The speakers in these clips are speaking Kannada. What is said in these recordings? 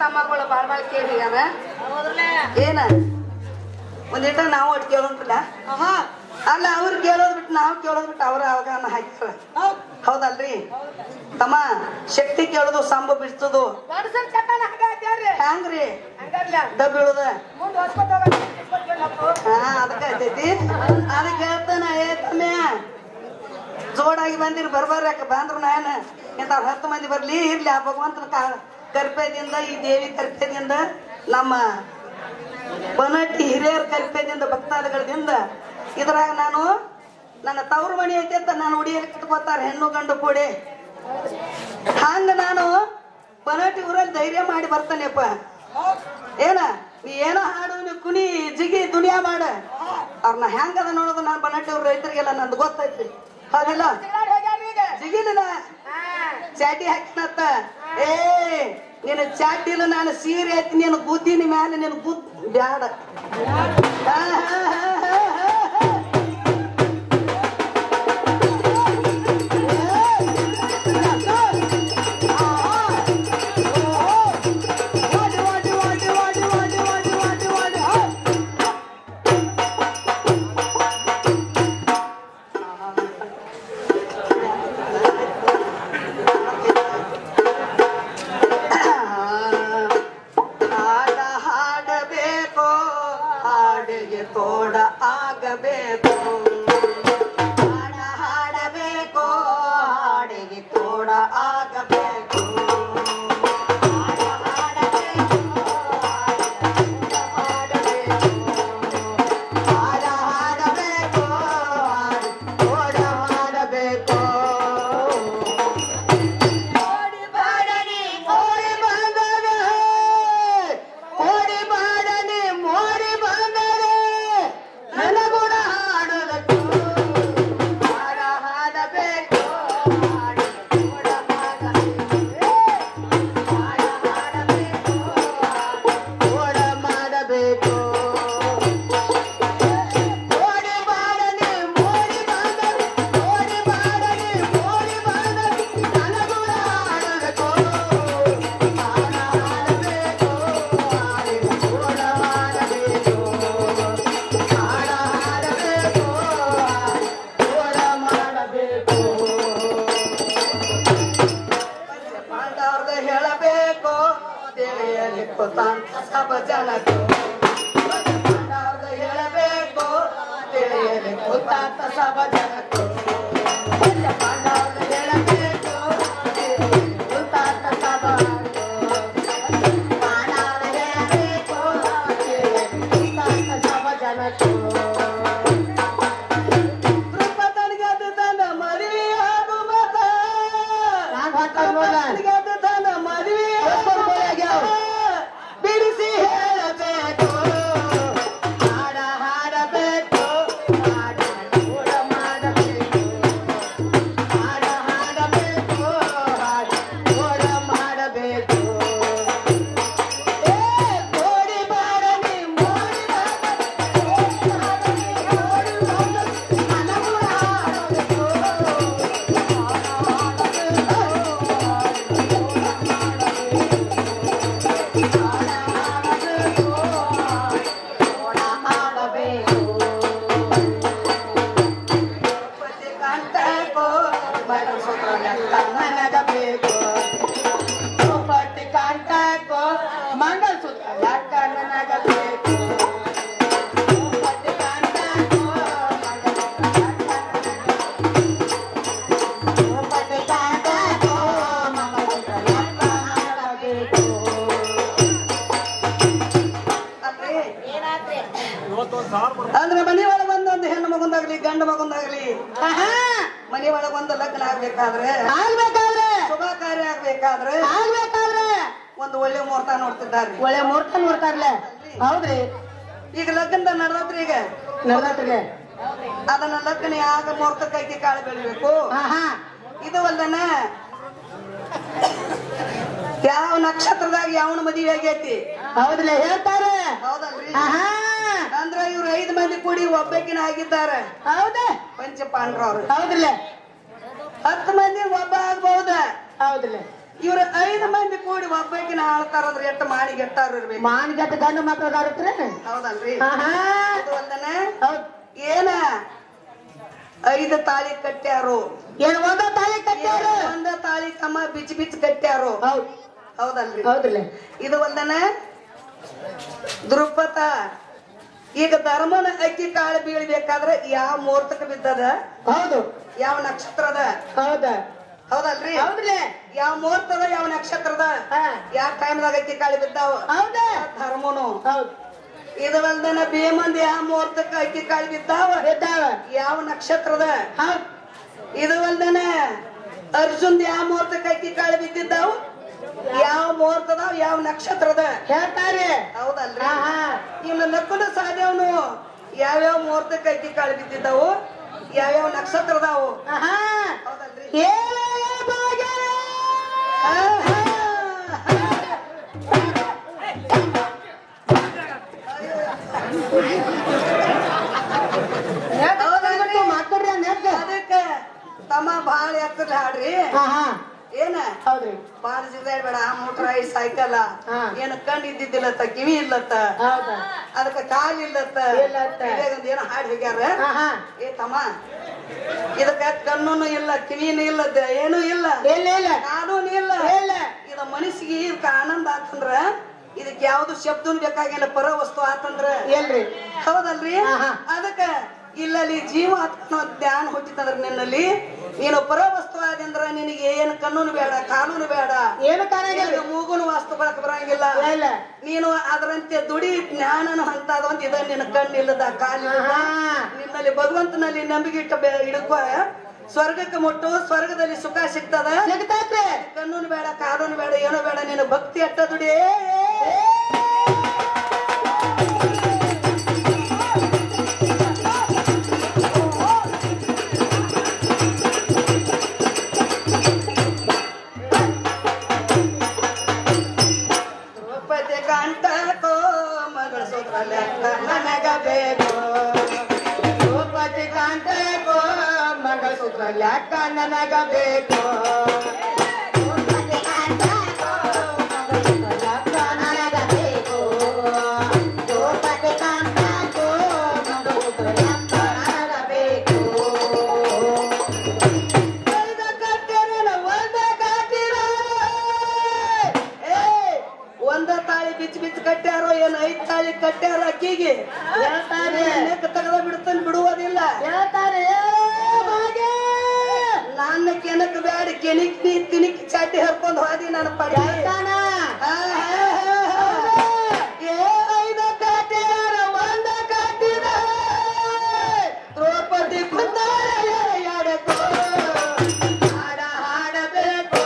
ತಮ್ಮಗಳು ಬಾಳ್ ಬಾಳ್ ಕೇಳಿ ಅದ ಏನ ಒಂದಿಟ ನಾವು ಒಟ್ಟು ಕೇಳೋದಿಲ್ಲ ಅಲ್ಲ ಅವ್ರು ಕೇಳೋದ್ ಬಿಟ್ಟು ನಾವು ಕೇಳೋದ್ ಬಿಟ್ಟು ಅವ್ರ ಅವಗಾನ ಹಾಕ್ತಾರ ಹೌದಲ್ರಿ ತಮ್ಮ ಶಕ್ತಿ ಕೇಳೋದು ಸಂಬ ಬಿಡ್ಸೋದು ಗಂಡಸರ್ ಚಟನ ಹಂಗ ಐತ್ಯಾರ್ರಿ. ಹ್ಯಾಂಗ್ರಿ ಹಂಗಲ್ಲ. ಡಬ್ ಬೀಳುದ ಮುಂದ್ ಹೊಸ್ಕೊಂಡ್ ಹೋಗೋದು, ಹೊಸ್ಕೊಂಡ್ ಹೋಗೋದು. ಹಾ ಅದಕ್ಕೆ ಐತೈತಿ ಅದಕ್ಕೆ ಹೇಳ್ತಾನ ಏ ತಮ್ಯ ಜೋಡಾಗಿ ಬಂದಿರಿ ಬರ್ಬಾರ ಬಂದ್ರು ನಾಯನ ಇಂಥ ಹತ್ತು ಮಂದಿ ಬರ್ಲಿ ಇರ್ಲಿ ಆ ಭಗವಂತನ ಕಾ- ಕರ್ಪೆದಿಂದ ಈ ದೇವಿ ಕರ್ಪೆದಿಂದ ನಮ್ಮ ಬನಟ್ಟಿ ಹಿರಿಯರ ಕಲ್ಪೆದಿಂದ ಭಕ್ತಾದಿಗಳಿಂದ ಇದ್ರಾಗ ನಾನು ನನ್ನ ತವರು ಮಣಿ ಐತೆ ಅಂತ ನಾನು ಉಡಿಯಲ್ಲಿ ಕಟ್ಕೋತಾರ ಹೆಣ್ಣು ಗಂಡು ಕೂಡಿ ಹಂಗ ನಾನು ಬನಟ್ಟಿ ಊರಲ್ಲಿ ಧೈರ್ಯ ಮಾಡಿ ಬರ್ತಾನೆಪ್ಪ ಏನ ನೀ ಏನೋ ಹಾಡು ನೀ ಕುನಿ ಜಿಗಿ ದುನಿಯಾ ಮಾಡ ಅವ್ರನ್ನ ಹೆಂಗದ ನೋಡೋದು ನಾನು ಬನಟ್ಟಿ ಅವ್ರ ರೈತರಿಗೆಲ್ಲ ನಂದು ಗೊತ್ತೈತಿ ಹೌದಿಲ್ಲ ತಿರ್ಗಾಡ್ ಹೋಗ್ಯಾರ್ರಿ ಈಗ. ಜಿಗಿಲಿನ ಹಾ. ಚಾಟಿ ಹಾಕಿನತ್ತ ಏ ನಿನ್ನ ಚಾಟಿಲು ನಾನು ಸೀರೆ ಐತಿ ನೀನು ಗುದ್ದಿನ ಮ್ಯಾಲೆ ನೀನು ಗುದ್ ಬ್ಯಾಡ ಹಾ, ಹಾ, ಹಾ, ಹಾ, ಹಾ, ಹಾ. ಹಾಡ ಹಾಡಬೇಕು ಹಾಡಿಗೆ ತೋಡ ಆಗಬೇಕು ಹಾಡ ಹಾಡಬೇಕು ಹಾಡಿಗೆ ತೋಡ ಆಗಬೇಕು ಹಾಡ ಹಾಡಬೇಕು, ಹಾಡಿಗೆ ತೋಡ ಮಾಡಬೇಕು. ಹಾಡ ಹಾಡಬೇಕು ಹಾಡಿಗೆ ತೋಡ ಮಾಡಬೇಕು ಓಡಿ ಬಾಡನೆ ಓಡಿ ಬಂದರೆ ಓಡಿ ಬಾಡನೆ ಮೋಡಿ ಬಂದರೆ ನನಗುಣ ಹಾಡೋದಕ್ಕೆ ಹಾಡ ಹಾಡಬೇಕು ಹಾಡ ಕೂಡ ಹಾಡಬೇಕು ಹಾಡ ಹಾಡಬೇಕು ಕೂಡ ಮಾಡಬೇಕು ಓಡಿ ಬಾಡನೆ ಮೋಡಿ ಬಂದರೆ ಓಡಿ ಬಾಡನೆ ಮೋಡಿ ಬಂದರೆ ನನಗುಣ ಹಾಡಬೇಕು ಹಾಡ ಹಾಡಬೇಕು ಹಾಡಿನ ಕೂಡ ಮಾಡಬೇಕು ಹಾಡ ಹಾಡಬೇಕು ಕೂಡ ಮಾಡಬೇಕು ಪಾಂಡವ್ರದ ಹೇಳಬೇಕು ತಿಳಿಯಲಿ ಗೊತ್ತಾಂತ ಸಬ ಜನಕ್ಕೂ ಪಾಂಡವ್ರದ ಹೇಳಬೇಕು ತಿಳಿಯಲಿ ಗೊತ್ತಾಂತ ಸಬ ಜನಕ್ಕೂ ಪಾಂಡವ್ರದ ಹೇಳಬೇಕು ತಿಳಿಯಲಿ ಗೊತ್ತಾಂತ ಸಬ ಪಾಂಡವ್ರದ ಹೇಳಬೇಕು ತಿಳಿಯಲಿ ಗೊತ್ತಾಂತ ಸಬ ಜನಕ್ಕೂ ಕೃಪತನಿಗೆ ಅದು ತನ್ನ ಮದುವೆ ಆಗು ಮತ ಕೃಪತನಿಗೆ ಅದು ತನ್ನ ಮದುವೆ ಬಿಡಿಸಿ ಹೇಳಬೇಕು ಹಾಡ ಹಾಡಬೇಕು ಹಾಡ ಕೂಡ ಮಾಡಬೇಕು ಹಾಡ ಹಾಡಬೇಕು ಹಾಡ ಕೂಡ ಮಾಡಬೇಕು ಏ ಕೋಡಿ ಬಾರನಿ ಮೋಡಿ ಬಾರನಿ ಕೋಡಿ ಬಾರನಿ ಮನವು ಹಾಡಬೇಕು ಕಾಂತಕೋ ನನಗಬೇಕು ಪಟ್ಟಿ ಕಾಂತಕೋ ಮಂಗಲಸೂತ್ರ ಲಕ್ಕ ನನಗಬೇಕು ಪಟ್ಟಿ ಕಾಂತಕೋ ಪಟ್ಟಿ ಕಾಂತಕೋ ಮಂಗಲಸೂತ್ರ ಲಕ್ಕ ನನಗಬೇಕು ಅಂದ್ರೆ ಮನೆ ಒಳಗ ಒಂದೊಂದು ಹೆಣ್ಣು ಮಗುಂದಾಗ್ಲಿ ಗಂಡು ಮಗುಂದಾಗ್ಲಿ ಮನೆ ಒಳಗ ಒಂದು ಲಗ್ನ ಆಗ್ಬೇಕಾದ್ರೆ ಆಗ್ಬೇಕಾದ್ರೆ ಶುಭ ಕಾರ್ಯ ಆಗ್ಬೇಕಾದ್ರೆ ಆಗ್ಬೇಕಾದ್ರೆ ಒಂದು ಒಳ್ಳೆ ಮುಹೂರ್ತ ನೋಡ್ತಿದ್ದಾರೆ ಒಳ್ಳೆ ಮುಹೂರ್ತ ನೋಡ್ತಾರಲ್ಲ ಹೌದ್ರಿ ಈಗ ಲಗ್ನದ ನಡೆದತ್ರಿ ಈಗ ನಡ್ದತ್ರಿ ಅದನ್ನ ಲಗ್ನ ಆಗ ಮುಹೂರ್ತ ಕೈಗೆ ಕಾಳು ಬೆಳಿಬೇಕು ಹಾ ಹಾ ಇದು ಅಲ್ಲನ ಯಾವ ನಕ್ಷತ್ರದಾಗ ಯಾವನ ಮದುವೆ ಆಗೈತಿ ಹೌದ್ರಲ್ಲ ಹೇಳ್ತಾರೆ ಹೌದಲ್ರಿ ಆಹಾ ಅಂದ್ರ ಇವ್ರು ಐದು ಮಂದಿ ಕೂಡಿ ಒಬ್ಬಕಿನ ಆಗಿದ್ದಾರೆ ಹೌದಾ ಪಂಚ ಪಾಂಡ್ರವ್ರು ಹೌದ್ರಲ್ಲ ಹತ್ತು ಮಂದಿ ಒಬ್ಬ ಆಗ್ಬಹುದ ಹೌದ್ರಲ್ಲ ಇವ್ರ ಐದು ಮಂದಿ ಕೂಡಿ ಒಬ್ಬಾಕಿನ ಆಳ್ತಾರಂದ್ರೆ ಎಷ್ಟು ಮಾಡಿ ಗೆಟ್ಟಾರ ಇರ್ಬೇಕು ಮಾನ್ಗಟ್ಟ ಗಂಡು ಮಕ್ಳು ಅದಾರತ್ರಿ ಹೌದಲ್ರಿ ಆಹಾ ಇದು ಅಲ್ದನ ಹೌದ್ ಏನ ಐದು ತಾಳಿ ಕಟ್ಟ್ಯಾರು ಏನ್ ಒಂದ ತಾಳಿ ಕಟ್ಟ್ಯಾರ ಒಂದ ತಾಳಿ ಕಮ್ಮ ಬಿಚ್ಚಿ ಬಿಚ್ಚಿ ಕಟ್ಟ್ಯಾರು ಹೌದ್ ಹೌದಲ್ರಿ ಹೌದ್ರಲ್ಲ ಇದು ಒಂದನ ದೃಪದ ಈಗ ಧರ್ಮನ ಅಕ್ಕಿ ಕಾಳು ಬೀಳ್ಬೇಕಾದ್ರೆ ಯಾವ ಮುಹೂರ್ತಕ್ಕೆ ಬಿದ್ದದ ಹೌದು ಯಾವ ನಕ್ಷತ್ರದ ಹೌದ ಹೌದಲ್ರಿ ಹೌದ್ರಲ್ಲ ಯಾವ ಮುಹೂರ್ತದ ಯಾವ ನಕ್ಷತ್ರದ ಹಾ ಯಾವ ಟೈಮ್ದಾಗ ಅಕ್ಕಿ ಕಾಳು ಬಿದ್ದಾವ ಹೌದ ಧರ್ಮನು ಹೌದ್ ಇದು ಒಂದನ ಬೇಮಂದಿ ಯಾವ ಮುಹೂರ್ತಕ್ಕೆ ಅಕ್ಕಿ ಕಾಳು ಬಿದ್ದಾವ ಬಿದ್ದಾವ ಯಾವ ನಕ್ಷತ್ರದ ಹೌದ್ ಇದು ಒಂದನ ಅರ್ಜುನ್ ಯಾವ ಮುಹೂರ್ತಕ್ಕೆ ಅಕ್ಕಿ ಕಾಳು ಬಿದ್ದಿದ್ದಾವು ಯಾವ ಮುಹೂರ್ತದ ಯಾವ ನಕ್ಷತ್ರದ ಹೇಳ್ತಾರೆ ಹೌದಲ್ರಿ ಆಹಾ ಇನ್ನು ನಕ್ಕಲು ಸಾಧ್ಯವನು ಯಾವ್ಯಾವ ಮುಹೂರ್ತಕ್ಕೆ ಅಕ್ಕಿ ಕಾಳು ಬಿದ್ದಿದ್ದಾವು ಯಾವ್ಯಾವ ನಕ್ಷತ್ರದಾವು ಆಹಾ ಹೌದಲ್ರಿ ಏ ಭಾಗ್ಯ ಆಹಾ. ಹೌದಲ್ರಿ? ಮಾತಾಡ್ರಿ ನೆಕ್ಕ ಅದಕ್ಕೆ ತಮ್ಮ ಬಾಳ ಎತ್ತರ್ಲಿ ಹಾಡ್ರಿ ಆಹಾ ಏನ ಹೌದ್ರಿ ಬಾಳ ಬೇಡ ಮೋಟ್ರ ಐ ಸೈಕಲ್ ಹಾ. ಏನ ಕಣ್ ಇದ್ದಿದ್ದಿಲ್ಲತ್ತ ಕಿವಿ ಇಲ್ಲತ್ತ ಹೌದ ಅದಕ್ಕ ಕಾಲ್ ಇಲ್ಲತ್ತ ಇಲ್ಲತ್ತ. ಇದೇಗೊಂದ್ ಏನೋ ಹಾಡ್ ಹೋಗ್ಯಾರ ಆಹಾ ಏ ತಮ್ಮ ಇದಕ್ಕ ಕಣ್ಣುನು ಇಲ್ಲ ಕಿವಿನೂ ಇಲ್ಲದ ಏನೂ ಇಲ್ಲ ಇಲ್ಲ ಇಲ್ಲ ಕಾನೂನು ಇಲ್ಲ ಇಲ್ಲ ಇದು ಮನಸ್ಸಿಗೆ ಇದಕ್ಕ ಆನಂದ ಆತಂದ್ರ ಇದಕ್ ಯಾವ್ದು ಶಬ್ದನು ಬೇಕಾಗಿಲ್ಲ ಪರ ವಸ್ತು ಆತಂದ್ರ ಎಲ್ರಿ ಹೌದಲ್ರಿ ಆಹಾ. ಅದಕ್ಕ ಇಲ್ಲಲ್ಲಿ ಜೀವ ಅನ್ನೋ ಜ್ಞಾನ ಹುಟ್ಟಿತಂದ್ರ ನಿನ್ನಲ್ಲಿ ನೀನು ಪರ ವಸ್ತು ಆದಂದ್ರ ನಿನಗೆ ಏನು ಕಾನೂನು ಬೇಡ ಕಾನೂನು ಬೇಡ ಏನು ಕಾಣಂಗಿಲ್ಲ ನಿನಗೆ ಮೂಗುನು ವಾಸ್ತು ಬಳಕ ಬರಂಗಿಲ್ಲ ಇಲ್ಲ ನೀನು ಅದರಂತೆ ದುಡಿ ಜ್ಞಾನನು ಹಂತದ ಒಂದು ಇದ ನಿನ್ನ ಕಣ್ಣಿಲ್ಲದ ಕಾಲಿಲ್ಲದ ಆಹಾ ನಿನ್ನಲ್ಲಿ ಭಗವಂತನಲ್ಲಿ ನಂಬಿಕೆ ಇಟ್ಟ ಹಿಡ್ಕೊ ಸ್ವರ್ಗಕ್ಕೆ ಮುಟ್ಟು ಸ್ವರ್ಗದಲ್ಲಿ ಸುಖ ಸಿಗ್ತದ ಸಿಗ್ತೈತ್ರಿ ಕಾನೂನು ಬೇಡ ಕಾನೂನು ಬೇಡ ಏನೋ ಬೇಡ ನೀನು ಭಕ್ತಿ ಅಟ್ಟ ದುಡಿ ದ್ರೌಪದಿ ಕಂಠಕೋ ಮಗಳ ಸೂತ್ರ ಲೆಕ್ಕ ನನಗ ಬೇಕು ದ್ರೌಪದಿ ಕಾಂತಕೋ ಮಂಗಲಸೂತ್ರ ಲೆಕ್ಕ ನನಗ ಬೇಕು ದ್ರೌಪದಿ ಕಾಂತಕೋ ಮಂಗಲಸೂತ್ರ ಲೆಕ್ಕ ನನಗ ಬೇಕು ದ್ರೌಪದಿ ಕಾಂತಕೋ ಮಂಗಲಸೂತ್ರ ಲೆಕ್ಕ ನನಗ ಬೇಕು ಐದ ಕಟ್ಟಿರನ ಒಂದ ಕಟ್ಟಿರ ಏ ಒಂದ ತಾಳಿ ಬಿಚ್ಚ ಬಿಚ್ಚ ಕಟ್ಟ್ಯಾರೋ ಏನ್ ಐದ್ ತಾಳಿ ಕಟ್ಟ್ಯಾರ ಅಕ್ಕಿಗೆ ಹೇಳ್ತಾರೆ ನೆಕ್ ತೆಗೆದ ಬಿಡ್ತಾನೆ ಬಿಡುವುದಿಲ್ಲ ಹೇಳ್ತಾರೆ ಏ ಭಾಗ್ಯ ನನ್ನ ಕೆನಕ್ ಬ್ಯಾಡ ಕೆನಿಕ್ ನೀ ತಿನಿಕ್ ಚಾಟಿ ಹರ್ಕೊಂಡ್ ಹೋದಿ ನನ್ನ ಪಡಿ ಹೇಳ್ತಾನ ಏ ಐದ ಕಟ್ಟಿರ ಒಂದ ಕಟ್ಟಿರ ದ್ರೌಪದಿ ಕುಂದಾರ ಎಡಕೋ ಹಾಡ ಹಾಡಬೇಕು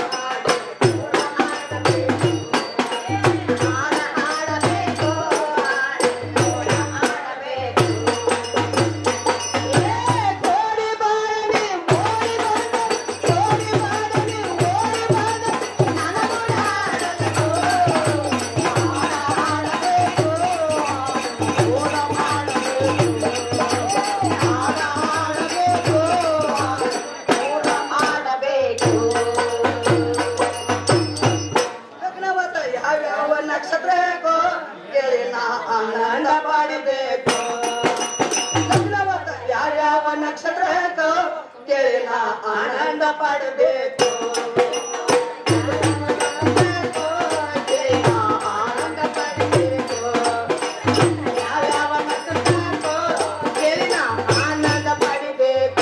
ಕೋಡಿ ಬಾರನಿ ಓಡಿ ಬಂದ ಕೋಡಿ ಬಾರನಿ ಓಡಿ ಬಂದ ನನಗುಣ ಹಾಡಬೇಕು ಹಾಡಬೇಕು ಓಡ ಮಾಡಬೇಕು ಹಾಡ ಹಾಡಬೇಕು ಓಡ ಮಾಡಬೇಕು ಲಗ್ನವತ ಯಾವ್ಯಾವ ನಕ್ಷತ್ರಕ್ಕೋ ಕೇಳಿ ನಾ ಆನಂದ ಪಡಿಬೇಕು ಲಗ್ನವತ ಯಾವ್ಯಾವ ನಕ್ಷತ್ರಕ್ಕೋ ಕೇಳಿ ನಾ ಆನಂದ ಪಡಬೇಕು ಆನಂದ ಪಡಬೇಕು ಯಾವ್ಯಾವ ನಕ್ಷತ್ರಕ್ಕೋ ಕೇಳಿ ನಾ ಆನಂದ ಪಡಿಬೇಕು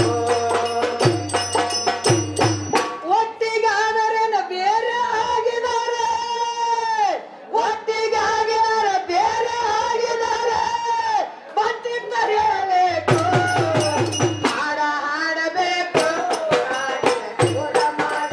ಒಟ್ಟಿಗಾದರೇನ ಬೇರೆ ಆಗಿದ್ದಾರೆ ಒಟ್ಟಿಗಾಗಿದ್ದಾರೆ ಬೇರೆ ಆಗಿದ್ದಾರೆ ಬಂದಿದ್ದ ಹೇಳಬೇಕು ಹಾಡ ಹಾಡಬೇಕು ಹಾಡಿನ ಕೂಡ ಮಾಡಬೇಕು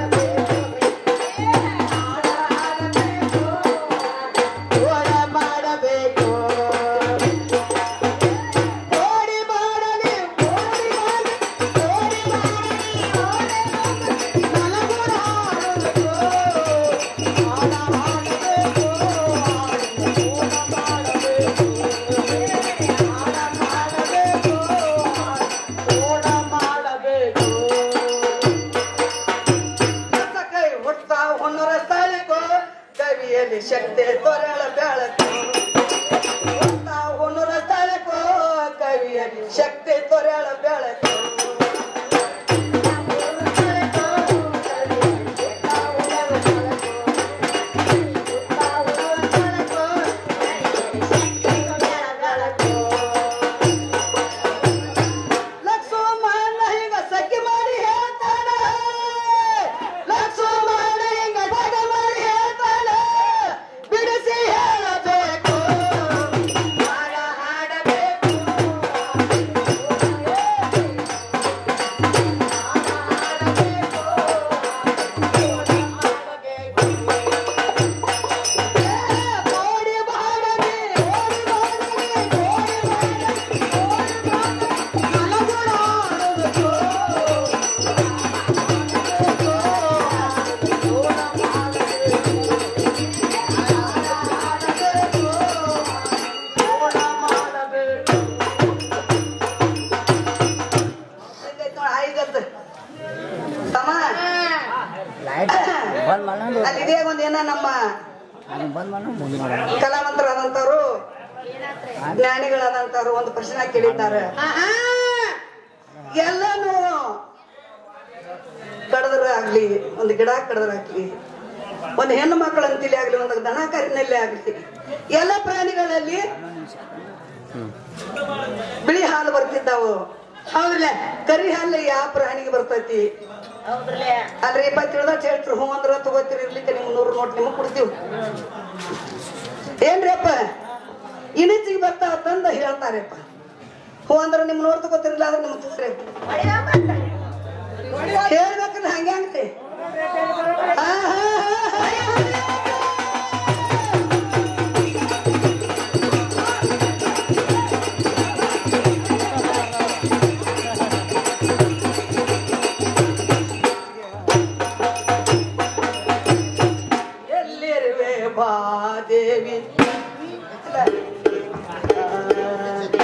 ಕವಿಯಲ್ಲಿ ಶಕ್ತಿ ತೊರೆಳ ಬೆಳಕು ತಾವು ಹುಣ್ಣುರ ಸ್ಥಳಕ್ಕೋ ಕವಿಯಲ್ಲಿ ಶಕ್ತಿ ತೊರೆಳ ಬೆಳಕು ಲಕ್ಷ್ಮಣ ಹಿಂಗ ಸಖಿ ಮಾಡಿ ಹೇಳ್ತಾನ ಲಕ್ಷ್ಮಣ ಹಿಂಗ ಸಖಿ ಮಾಡಿ ಹೇಳ್ತಾನ ಬಿಡಿಸಿ ಹೇಳಬೇಕು ಹಾಡ ಹಾಡಬೇಕು ಓಡಿ ಬಾಡನೆ ಓಡಿ ಬಾಡನೆ ಓಡಿ ಬಾಡನೆ ಬಂದ್ ಮಾಡೋದು ಅಲ್ಲಿದೆ ಒಂದೇನ ನಮ್ಮ ಅದು ಬಂದ್ ಮಾಡೋ ಮುಂದಿನ ಕಲಾವಂತರಾದಂತವ್ರು ಜ್ಞಾನಿಗಳಾದಂತವ್ರು ಒಂದು ಪ್ರಶ್ನೆ ಕೇಳಿದ್ದಾರೆ ಎಲ್ಲಾನು ಕಡದ್ರ ಆಗ್ಲಿ ಒಂದು ಗಿಡ ಕಡದ್ರಾಗ್ಲಿ ಒಂದು ಹೆಣ್ಣು ಮಕ್ಕಳ ಅಂತಿಲಿ ಆಗ್ಲಿ ಒಂದು ದನ ಕರಿನಲ್ಲಿ ಆಗ್ಲಿ ಎಲ್ಲ ಪ್ರಾಣಿಗಳಲ್ಲಿ ಬಿಳಿ ಹಾಲು ಬರ್ತಿದ್ದಾವು ಹೌದ್ರಲ್ಲ ಕರಿ ಹಾಲು ಯಾವ ಪ್ರಾಣಿಗೆ ಬರ್ತೈತಿ ಅಲ್ರಿ ಇಪ್ಪ ತಿಳಿದ ಹೇಳ್ತ್ರು ಹ್ಞೂ ಅಂದ್ರ ತಗೋತೀರಿ ಇರ್ಲಿಕ್ಕೆ ನಿಮ್ಗೆ ನೂರು ನೋಟ್ ನಿಮಗೆ ಕೊಡ್ತೀವಿ ಏನ್ರಿ ಅಪ್ಪ ಇಣಿಚಿಗೆ ಬರ್ತಾವ ತಂದ ಹೇಳ್ತಾರಪ್ಪ ಹ್ಞೂ ಅಂದ್ರ ನಿಮ್ ನೋಡ್ ತಗೋತಿರ್ಲಿಲ್ಲ ಆದ್ರೆ ನಿಮ್ಗೆ ತಗೋರಿ ಹೇಳ್ಬೇಕ್ರಿ ಹಂಗೆ ಹಂಗ್ರಿ ಹಾ ಹಾ ಹಾ ಹಾ ಎಲ್ಲಿರುವೆ ಬಾ ದೇವಿ